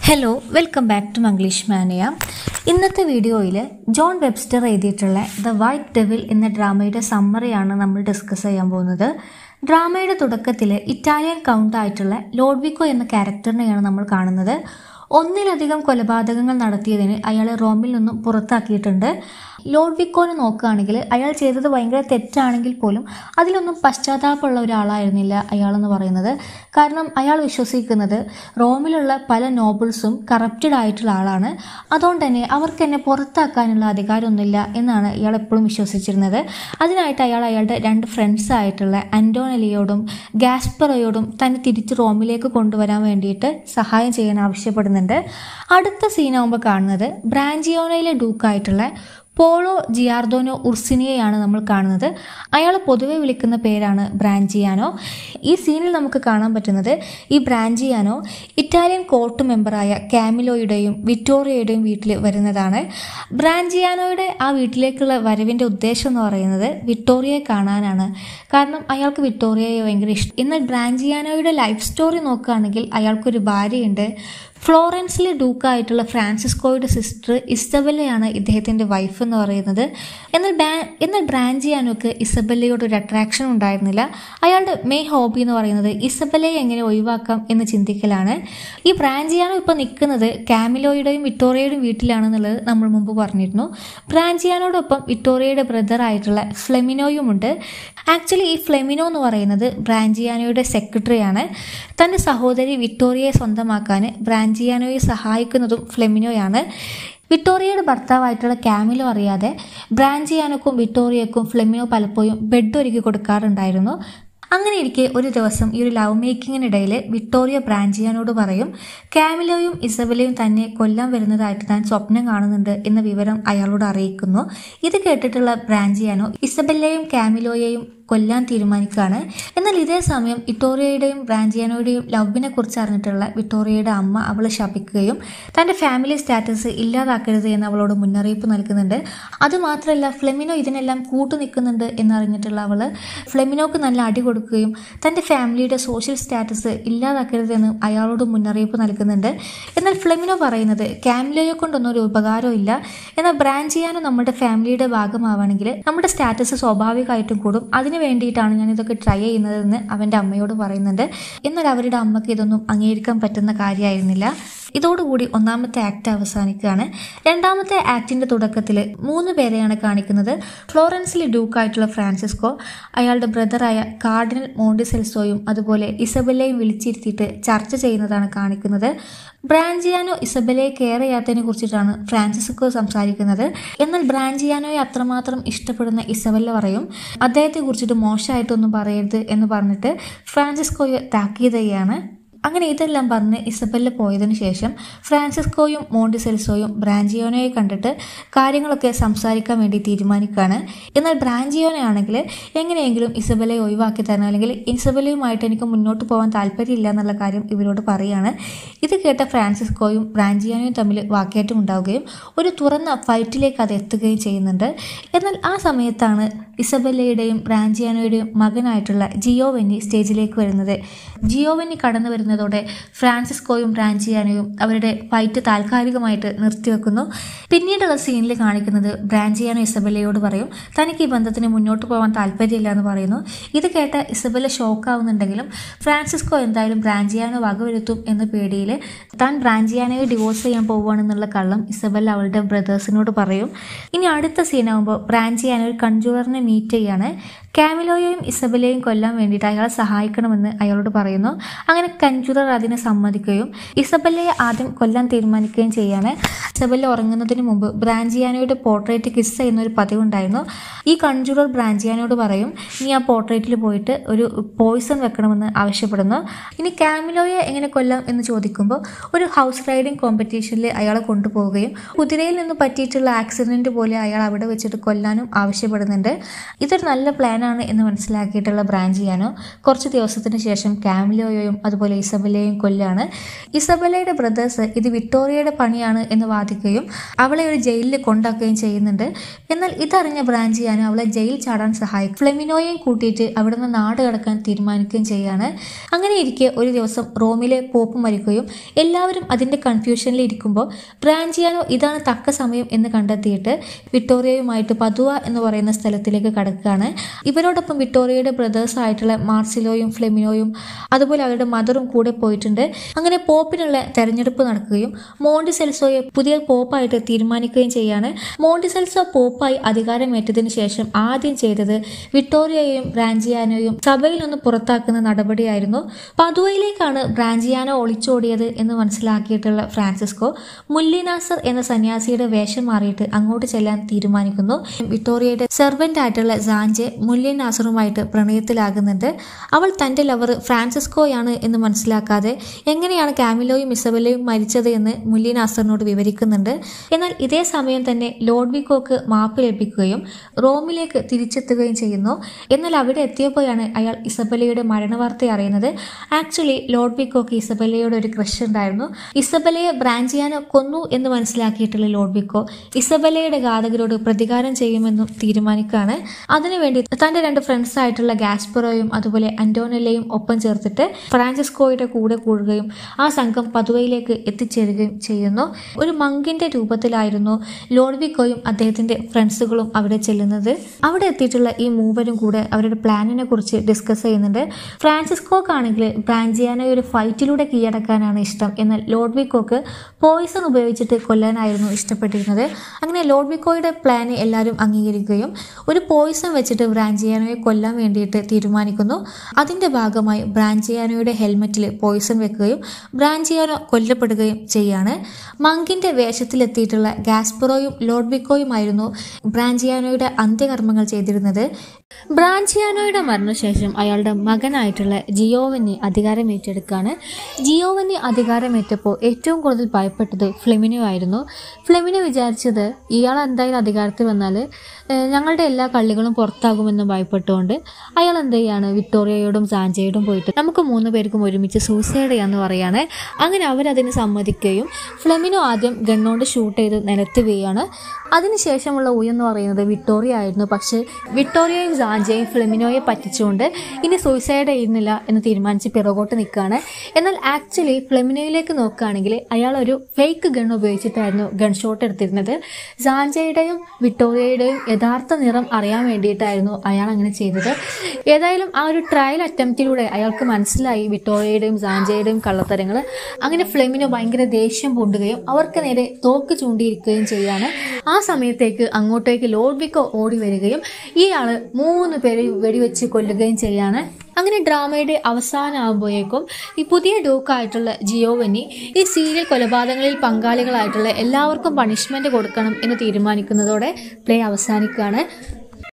hello welcome back to Manglish mania ഇന്നത്തെ വീഡിയോയിൽ John Webster എഴുതിയിട്ടുള്ള ദ വൈറ്റ് ഡെവിൽ എന്ന ഡ്രാമയുടെ സമ്മറിയാണ് നമ്മൾ ഡിസ്കസ് ചെയ്യാൻ പോകുന്നത് ഡ്രാമയുടെ തുടക്കത്തിൽ ഇറ്റാലിയൻ കൗണ്ടായിട്ടുള്ള ലോഡ്വിക്കോ എന്ന ക്യാരക്ടറിനെയാണ് നമ്മൾ കാണുന്നത് ഒന്നിലധികം കൊലപാതകങ്ങൾ നടത്തിയതിന് അയാളെ റോമിൽ നിന്നും പുറത്താക്കിയിട്ടുണ്ട് ലോഡ്വിക്കോനെ നോക്കുകയാണെങ്കിൽ അയാൾ ചെയ്തത് ഭയങ്കര തെറ്റാണെങ്കിൽ പോലും അതിലൊന്നും പശ്ചാത്താപമുള്ള ഒരാളായിരുന്നില്ല അയാളെന്ന് പറയുന്നത് കാരണം അയാൾ വിശ്വസിക്കുന്നത് റോമിലുള്ള പല നോബിൾസും കറപ്റ്റഡ് ആയിട്ടുള്ള ആളാണ് അതുകൊണ്ട് തന്നെ അവർക്ക് എന്നെ പുറത്താക്കാനുള്ള അധികാരമൊന്നുമില്ല എന്നാണ് ഇയാൾ എപ്പോഴും വിശ്വസിച്ചിരുന്നത് അതിനായിട്ട് അയാൾ അയാളുടെ രണ്ട് ഫ്രണ്ട്സ് ആയിട്ടുള്ള അന്റോണലിയോടും ഗാസ്പറയോടും തന്നെ തിരിച്ച് റോമിലേക്ക് കൊണ്ടുവരാൻ വേണ്ടിയിട്ട് സഹായം ചെയ്യാൻ ആവശ്യപ്പെടുന്നുണ്ട് അടുത്ത സീനാകുമ്പോൾ കാണുന്നത് ബ്രാഞ്ചിയോണയിലെ ഡൂക്കായിട്ടുള്ള പോളോ ജിയാർദോനോ ഉർസിനിയെയാണ് നമ്മൾ കാണുന്നത് അയാൾ പൊതുവെ വിളിക്കുന്ന പേരാണ് ബ്രാഞ്ചിയാനോ ഈ സീനിൽ നമുക്ക് കാണാൻ പറ്റുന്നത് ഈ ബ്രാഞ്ചിയാനോ ഇറ്റാലിയൻ കോർട്ട് മെമ്പറായ കാമിലോയുടെയും വിക്ടോറിയയുടെയും വീട്ടിൽ വരുന്നതാണ് ബ്രാഞ്ചിയാനോയുടെ ആ വീട്ടിലേക്കുള്ള വരവിൻ്റെ ഉദ്ദേശം എന്ന് പറയുന്നത് വിക്ടോറിയയെ കാണാനാണ് കാരണം അയാൾക്ക് വിക്ടോറിയയെ ഭയങ്കര ഇഷ്ടം എന്നാൽ ബ്രാഞ്ചിയാനോയുടെ ലൈഫ് സ്റ്റോറി നോക്കുകയാണെങ്കിൽ അയാൾക്കൊരു ഭാര്യയുണ്ട് ഫ്ലോറൻസിലെ ഡൂക്കായിട്ടുള്ള ഫ്രാൻസിസ്കോയുടെ സിസ്റ്റർ ഇസബല്ലയാണ് ഇദ്ദേഹത്തിൻ്റെ വൈഫ് എന്ന് പറയുന്നത് എന്നാൽ ബാ എന്നാൽ ബ്രാഞ്ചിയാനോക്ക് ഇസബല്ലയോട് ഒരു അട്രാക്ഷൻ ഉണ്ടായിരുന്നില്ല അയാളുടെ മെയിൻ ഹോബി എന്ന് പറയുന്നത് ഇസബല്ലയെ എങ്ങനെ ഒഴിവാക്കാം എന്ന് ചിന്തിക്കലാണ് ഈ ബ്രാഞ്ചിയാനോ ഇപ്പോൾ നിൽക്കുന്നത് കാമിലോയുടെയും വിക്ടോറിയയുടെയും വീട്ടിലാണെന്നുള്ളത് നമ്മൾ മുമ്പ് പറഞ്ഞിരുന്നു ബ്രാഞ്ചിയാനോടൊപ്പം വിക്ടോറിയയുടെ ബ്രദർ ആയിട്ടുള്ള ഫ്ലെമിനോയുമുണ്ട് ആക്ച്വലി ഈ ഫ്ലെമിനോ എന്ന് പറയുന്നത് ബ്രാഞ്ചിയാനോയുടെ സെക്രട്ടറിയാണ് തൻ്റെ സഹോദരി വിക്ടോറിയയെ സ്വന്തമാക്കാൻ ബ്രാഞ്ചിയാനോയെ സഹായിക്കുന്നതും ഫ്ലെമിനോയാണ് വിക്ടോറിയയുടെ ഭർത്താവായിട്ടുള്ള ക്യാമിലോ അറിയാതെ ബ്രാഞ്ചിയാനോക്കും വിക്ടോറിയക്കും ഫ്ലെമിനോ പലപ്പോഴും ബെഡ് ഒരുക്കി കൊടുക്കാറുണ്ടായിരുന്നു അങ്ങനെ ഇരിക്കെ ഒരു ദിവസം ഈ ഒരു ലവ് മേക്കിങ്ങിനിടയിൽ വിക്ടോറിയ ബ്രാഞ്ചിയാനോട് പറയും കാമിലോയും ഇസബലയും തന്നെ കൊല്ലാൻ വരുന്നതായിട്ട് താൻ സ്വപ്നം കാണുന്നുണ്ട് എന്ന വിവരം അയാളോട് അറിയിക്കുന്നു ഇത് കേട്ടിട്ടുള്ള ബ്രാഞ്ചിയാനോ ഇസബല്ലയും കാമിലോയെയും കൊല്ലാൻ തീരുമാനിക്കുകയാണ് എന്നാൽ ഇതേ സമയം വിക്ടോറിയയുടെയും ബ്രാഞ്ചിയാനോയുടെയും ലവിനെ കുറിച്ച് അറിഞ്ഞിട്ടുള്ള വിക്ടോറിയയുടെ അമ്മ അവളെ ശപിക്കുകയും തൻ്റെ ഫാമിലി സ്റ്റാറ്റസ് ഇല്ലാതാക്കരുത് എന്ന് അവളോട് മുന്നറിയിപ്പ് നൽകുന്നുണ്ട് അതുമാത്രമല്ല ഫ്ലെമിനോ ഇതിനെല്ലാം കൂട്ടു നിൽക്കുന്നുണ്ട് എന്നറിഞ്ഞിട്ടുള്ള അവൾ ഫ്ലെമിനോക്ക് നല്ല അടി കൊടുക്കുകയും തൻ്റെ ഫാമിലിയുടെ സോഷ്യൽ സ്റ്റാറ്റസ് ഇല്ലാതാക്കരുതെന്ന് അയാളോട് മുന്നറിയിപ്പ് നൽകുന്നുണ്ട് എന്നാൽ ഫ്ലെമിനോ പറയുന്നത് കാമിലോയെ കൊണ്ടൊന്നും ഒരു ഉപകാരവും ഇല്ല എന്നാൽ ബ്രാഞ്ചിയാനോ നമ്മുടെ ഫാമിലിയുടെ ഭാഗമാവുകയാണെങ്കിൽ നമ്മുടെ സ്റ്റാറ്റസ് സ്വാഭാവികമായിട്ടും കൂടും അതിന് വേണ്ടിയിട്ടാണ് ഞാൻ ഇതൊക്കെ ട്രൈ ചെയ്യുന്നതെന്ന് അവൻ്റെ അമ്മയോട് പറയുന്നുണ്ട് എന്നാൽ അവരുടെ അമ്മയ്ക്ക് ഇതൊന്നും അംഗീകരിക്കാൻ പറ്റുന്ന കാര്യമായിരുന്നില്ല ഇതോടുകൂടി ഒന്നാമത്തെ ആക്ട് അവസാനിക്കുകയാണ് രണ്ടാമത്തെ ആക്ടിന്റെ തുടക്കത്തിൽ മൂന്ന് പേരെയാണ് കാണിക്കുന്നത് ഫ്ലോറൻസിലെ ഡ്യൂക്കായിട്ടുള്ള ഫ്രാൻസിസ്കോ അയാളുടെ ബ്രദറായ കാർഡിനൽ മോണ്ടിസെൽസോയും അതുപോലെ ഇസബല്ലയും വിളിച്ചിരുത്തിയിട്ട് ചർച്ച ചെയ്യുന്നതാണ് കാണിക്കുന്നത് ബ്രാഞ്ചിയാനോ ഇസബല്ലയെ കെയർ ചെയ്യാത്തതിനെ കുറിച്ചിട്ടാണ് ഫ്രാൻസിസ്കോ സംസാരിക്കുന്നത് എന്നാൽ ബ്രാഞ്ചിയാനോയെ അത്രമാത്രം ഇഷ്ടപ്പെടുന്ന ഇസബല്ല പറയും അദ്ദേഹത്തെ കുറിച്ചിട്ട് മോശമായിട്ടൊന്നും പറയരുത് എന്ന് പറഞ്ഞിട്ട് ഫ്രാൻസിസ്കോയെ താക്കീത് ചെയ്യാണ് അങ്ങനെ ഇതെല്ലാം പറഞ്ഞ് ഇസബല്ല പോയതിനു ശേഷം ഫ്രാൻസിസ്കോയും മോണ്ടിസെൽസോയും ബ്രാഞ്ചിയോനയെ കണ്ടിട്ട് കാര്യങ്ങളൊക്കെ സംസാരിക്കാൻ വേണ്ടി തീരുമാനിക്കുകയാണ് എന്നാൽ ബ്രാഞ്ചിയോനെ ആണെങ്കിൽ എങ്ങനെയെങ്കിലും ഇസബലയെ ഒഴിവാക്കി തരണം അല്ലെങ്കിൽ ഇസബലയുമായിട്ട് എനിക്ക് മുന്നോട്ട് പോകാൻ താല്പര്യമില്ല എന്നുള്ള കാര്യം ഇവരോട് പറയുകയാണ് ഇത് കേട്ട ഫ്രാൻസിസ്കോയും ബ്രാഞ്ചിയോനയും തമ്മിൽ വാക്കേറ്റം ഉണ്ടാവുകയും ഒരു തുറന്ന ഫൈറ്റിലേക്ക് അത് എത്തുകയും ചെയ്യുന്നുണ്ട് എന്നാൽ ആ സമയത്താണ് ഇസബല്ലയുടെയും ബ്രാഞ്ചിയാനോയുടെയും മകനായിട്ടുള്ള ജിയോവെന്നി സ്റ്റേജിലേക്ക് വരുന്നത് ജിയോവെന്നി കടന്നു വരുന്നതോടെ ഫ്രാൻസിസ്കോയും ബ്രാഞ്ചിയാനോയും അവരുടെ ഫൈറ്റ് താൽക്കാലികമായിട്ട് നിർത്തിവെക്കുന്നു പിന്നീടുള്ള സീനിൽ കാണിക്കുന്നത് ബ്രാഞ്ചിയാനോ ഇസബല്ലയോട് പറയും തനിക്ക് ഈ ബന്ധത്തിന് മുന്നോട്ട് പോകാൻ താല്പര്യമില്ല എന്ന് പറയുന്നു ഇത് കേട്ട ഇസബല്ല ഷോക്കാവുന്നുണ്ടെങ്കിലും ഫ്രാൻസിസ്കോ എന്തായാലും ബ്രാഞ്ചിയാനോ വകവരുത്തും എന്ന പേടിയിൽ താൻ ബ്രാഞ്ചിയാനോയെ ഡിവോഴ്സ് ചെയ്യാൻ പോവുകയാണെന്നുള്ള കള്ളം ഇസബല്ല അവളുടെ ബ്രദേഴ്സിനോട് പറയും ഇനി അടുത്ത സീനാകുമ്പോൾ ബ്രാഞ്ചിയാനോ ഒരു കൺജൂററിനെ മീറ്റ് ചെയ്യാണ് കാമിലോയെയും ഇസബലയും കൊല്ലാൻ വേണ്ടിയിട്ട് അയാളെ സഹായിക്കണമെന്ന് അയാളോട് പറയുന്നു അങ്ങനെ കഞ്ചുറർ അതിനെ സമ്മതിക്കുകയും ഇസബല്ലയെ ആദ്യം കൊല്ലാൻ തീരുമാനിക്കുകയും ചെയ്യാണ് ഇസബല്ല ഉറങ്ങുന്നതിന് മുമ്പ് ബ്രാഞ്ചിയാനോയുടെ പോർട്രേറ്റ് കിസ് ചെയ്യുന്ന ഒരു പതിവുണ്ടായിരുന്നു ഈ കൺജുറർ ബ്രാഞ്ചിയാനോട് പറയും നീ ആ പോർട്രേറ്റിൽ പോയിട്ട് ഒരു പോയിസൺ വെക്കണമെന്ന് ആവശ്യപ്പെടുന്നു ഇനി കാമിലോയെ എങ്ങനെ കൊല്ലാം എന്ന് ചോദിക്കുമ്പോൾ ഒരു ഹൗസ് റൈഡിംഗ് കോമ്പറ്റീഷനിൽ അയാളെ കൊണ്ടുപോവുകയും കുതിരയിൽ നിന്ന് പറ്റിയിട്ടുള്ള ആക്സിഡന്റ് പോലെ അയാൾ അവിടെ വെച്ചിട്ട് കൊല്ലാനും ആവശ്യപ്പെടുന്നുണ്ട് ഇതൊരു നല്ല പ്ലാൻ കൊല്ലാനാണ് എന്ന് മനസ്സിലാക്കിയിട്ടുള്ള ബ്രാഞ്ചിയാനോ കുറച്ച് ദിവസത്തിന് ശേഷം കാമിലോയും അതുപോലെ ഇസബലയെയും കൊല്ലാണ് ഇസബലയുടെ ബ്രദേഴ്സ് ഇത് വിക്ടോറിയയുടെ പണിയാണ് എന്ന് വാദിക്കുകയും അവളെ ഒരു ജയിലിൽ കൊണ്ടാക്കുകയും ചെയ്യുന്നുണ്ട് എന്നാൽ ഇതറിഞ്ഞ ബ്രാഞ്ചിയാനോ അവളെ ജയിൽ ചാടാൻ സഹായിക്കും ഫ്ലെമിനോയെയും കൂട്ടിയിട്ട് അവിടെ നിന്ന് നാട് കടക്കാൻ തീരുമാനിക്കുകയും ചെയ്യാണ് അങ്ങനെ ഇരിക്കെ ഒരു ദിവസം റോമിലെ പോപ്പ് മരിക്കുകയും എല്ലാവരും അതിൻ്റെ കൺഫ്യൂഷനിൽ ഇരിക്കുമ്പോൾ ബ്രാഞ്ചിയാനോ ഇതാണ് തക്ക സമയം എന്ന് കണ്ടെത്തിയിട്ട് വിക്ടോറിയയുമായിട്ട് പതുവ എന്ന് പറയുന്ന സ്ഥലത്തിലേക്ക് കടക്കുകയാണ് ഇവരോടൊപ്പം വിക്ടോറിയയുടെ ബ്രദേഴ്സ് ആയിട്ടുള്ള മാർസിലോയും ഫ്ലെമിനോയും അതുപോലെ അവരുടെ മദറും കൂടെ പോയിട്ടുണ്ട് അങ്ങനെ പോപ്പിനുള്ള തെരഞ്ഞെടുപ്പ് നടക്കുകയും മോണ്ടിസെൽസോയെ പുതിയ പോപ്പായിട്ട് തീരുമാനിക്കുകയും ചെയ്യാണ് മോണ്ടിസെൽസോ പോപ്പായി അധികാരമേറ്റതിനു ശേഷം ആദ്യം ചെയ്തത് വിക്ടോറിയയെയും ബ്രാഞ്ചിയാനോയും സഭയിൽ നിന്ന് പുറത്താക്കുന്ന നടപടിയായിരുന്നു പതുവയിലേക്കാണ് ബ്രാഞ്ചിയാനോ ഒളിച്ചോടിയത് എന്ന് മനസ്സിലാക്കിയിട്ടുള്ള ഫ്രാൻസിസ്കോ മുല്ലിനാസർ എന്ന സന്യാസിയുടെ വേഷം മാറിയിട്ട് അങ്ങോട്ട് ചെല്ലാൻ തീരുമാനിക്കുന്നു വിക്ടോറിയയുടെ സെർവന്റ് ആയിട്ടുള്ള സാഞ്ചെ മുല്യൻ നാസറുമായിട്ട് പ്രണയത്തിലാകുന്നുണ്ട് അവൾ തന്റെ ലവർ ഫ്രാൻസിസ്കോയാണ് എന്ന് മനസ്സിലാക്കാതെ എങ്ങനെയാണ് കാമിലോയും ഇസബലയും മരിച്ചത് എന്ന് മുല്യൻ നാസറിനോട് വിവരിക്കുന്നുണ്ട് എന്നാൽ ഇതേ സമയം തന്നെ ലോഡ്വിക്കോക്ക് മാപ്പ് ലഭിക്കുകയും റോമിലേക്ക് തിരിച്ചെത്തുകയും ചെയ്യുന്നു എന്നാൽ അവിടെ എത്തിയപ്പോഴാണ് അയാൾ ഇസബലയുടെ മരണവാർത്ത അറിയുന്നത് ആക്ച്വലി ലോഡ്വിക്കോക്ക് ഇസബലയോട് ഒരു ക്രഷ് ഉണ്ടായിരുന്നു ഇസബലയെ ബ്രാഞ്ചിയാനോ കൊന്നു എന്ന് മനസ്സിലാക്കിയിട്ടുള്ള ലോഡ്വിക്കോ ഇസബലയുടെ ഘാതകരോട് പ്രതികാരം ചെയ്യുമെന്നും തീരുമാനിക്കുകയാണ് അതിനുവേണ്ടി തന്റെ രണ്ട് ഫ്രണ്ട്സ് ആയിട്ടുള്ള ഗാസ്പറോയും അതുപോലെ അന്റോനെല്ലയും ഒപ്പം ചേർത്തിട്ട് ഫ്രാൻസിസ്കോയുടെ കൂടെ കൂടുകയും ആ സംഘം പതുവയിലേക്ക് എത്തിച്ചേരുകയും ചെയ്യുന്നു ഒരു മങ്കിന്റെ രൂപത്തിലായിരുന്നു ലോഡ്വിക്കോയും അദ്ദേഹത്തിന്റെ ഫ്രണ്ട്സുകളും അവിടെ ചെല്ലുന്നത് അവിടെ എത്തിയിട്ടുള്ള ഈ മൂവരും കൂടെ അവരുടെ പ്ലാനിനെ കുറിച്ച് ഡിസ്കസ് ചെയ്യുന്നുണ്ട് ഫ്രാൻസിസ്കോക്കാണെങ്കിൽ ബ്രാഞ്ചിയാനെ ഒരു ഫൈറ്റിലൂടെ കീഴടക്കാനാണ് ഇഷ്ടം എന്നാൽ ലോഡ്വിക്കോക്ക് പോയിസൺ ഉപയോഗിച്ചിട്ട് കൊല്ലാനായിരുന്നു ഇഷ്ടപ്പെട്ടിരുന്നത് അങ്ങനെ ലോഡ്വിക്കോയുടെ പ്ലാൻ എല്ലാവരും അംഗീകരിക്കുകയും ഒരു പോയിസൺ വെച്ചിട്ട് ബ്രാഞ്ചിയാനോയെ കൊല്ലാൻ വേണ്ടിയിട്ട് തീരുമാനിക്കുന്നു അതിൻ്റെ ഭാഗമായി ബ്രാഞ്ചിയാനോയുടെ ഹെൽമെറ്റിൽ പോയിസൺ വെക്കുകയും ബ്രാഞ്ചിയാനോ കൊല്ലപ്പെടുകയും ചെയ്യാണ് മങ്കിൻ്റെ വേഷത്തിലെത്തിയിട്ടുള്ള ഗാസ്പറോയും ലോഡ്വിക്കോയുമായിരുന്നു ബ്രാഞ്ചിയാനോയുടെ അന്ത്യകർമ്മങ്ങൾ ചെയ്തിരുന്നത് ബ്രാഞ്ചിയാനോയുടെ മരണശേഷം അയാളുടെ മകനായിട്ടുള്ള ജിയോവന്നി അധികാരം ഏറ്റെടുക്കുകയാണ് ജിയോവന്നി അധികാരമേറ്റപ്പോൾ ഏറ്റവും കൂടുതൽ ഭയപ്പെട്ടത് ഫ്ലെമിനോ ആയിരുന്നു ഫ്ലെമിനോ വിചാരിച്ചത് ഇയാൾ എന്തായാലും അധികാരത്തിൽ വന്നാൽ ഏഹ്, ഞങ്ങളുടെ എല്ലാ കള്ളികളും പുറത്താകുമെന്ന് ഭയപ്പെട്ടുകൊണ്ട് അയാൾ എന്ത് ചെയ്യാണ് വിക്ടോറിയയോടും സാഞ്ചയോടും പോയിട്ട് നമുക്ക് മൂന്ന് പേർക്കും ഒരുമിച്ച് സൂസൈഡ് ചെയ്യാന്ന് പറയാണ് അങ്ങനെ അവരതിന് സമ്മതിക്കുകയും ഫ്ലെമിനോ ആദ്യം ഗണ്ണോണ്ട് ഷൂട്ട് ചെയ്ത് നിലത്ത് വീഴാണ് അതിനുശേഷമുള്ള ഊ എന്ന് പറയുന്നത് വിക്ടോറിയ ആയിരുന്നു പക്ഷേ വിക്ടോറിയയും സാഞ്ചയും ഫ്ലെമിനോയെ പറ്റിച്ചുകൊണ്ട് ഇനി സൂസൈഡ് ചെയ്യുന്നില്ല എന്ന് തീരുമാനിച്ച് പിറകോട്ട് നിൽക്കുകയാണ് എന്നാൽ ആക്ച്വലി ഫ്ലെമിനോയിലേക്ക് നോക്കുകയാണെങ്കിൽ അയാൾ ഒരു ഫേക്ക് ഗൺ ഉപയോഗിച്ചിട്ടായിരുന്നു ഗൺ ഷോട്ട് എടുത്തിരുന്നത് സാഞ്ചയുടെയും വിക്ടോറിയയുടെയും യഥാർത്ഥ നിറം അറിയാൻ വേണ്ടിയിട്ടായിരുന്നു അയാൾ അങ്ങനെ ചെയ്തത് ഏതായാലും ആ ഒരു ട്രയൽ അറ്റംപ്റ്റിലൂടെ അയാൾക്ക് മനസ്സിലായി വിക്ടോറിയയുടെയും സാഞ്ചയുടെയും കള്ളത്തരങ്ങൾ അങ്ങനെ ഫ്ലെമിനോ ഭയങ്കര ദേഷ്യം പൂണ്ടുകയും അവർക്ക് നേരെ തോക്ക് ചൂണ്ടിയിരിക്കുകയും ചെയ്യാണ് ആ സമയത്തേക്ക് അങ്ങോട്ടേക്ക് ലോഡ്വിക്കോ ഓടി വരികയും ഇയാൾ മൂന്ന് പേരെ വെടിവെച്ച് കൊല്ലുകയും ചെയ്യാണ് അങ്ങനെ ഡ്രാമയുടെ അവസാനമാകുമ്പോഴേക്കും ഈ പുതിയ ഡൂക്കായിട്ടുള്ള ജിയോവനി ഈ സീരിയൽ കൊലപാതകങ്ങളിൽ പങ്കാളികളായിട്ടുള്ള എല്ലാവർക്കും പണിഷ്മെന്റ് കൊടുക്കണം എന്ന് തീരുമാനിക്കുന്നതോടെ പ്ലേ അവസാനിക്കുകയാണ്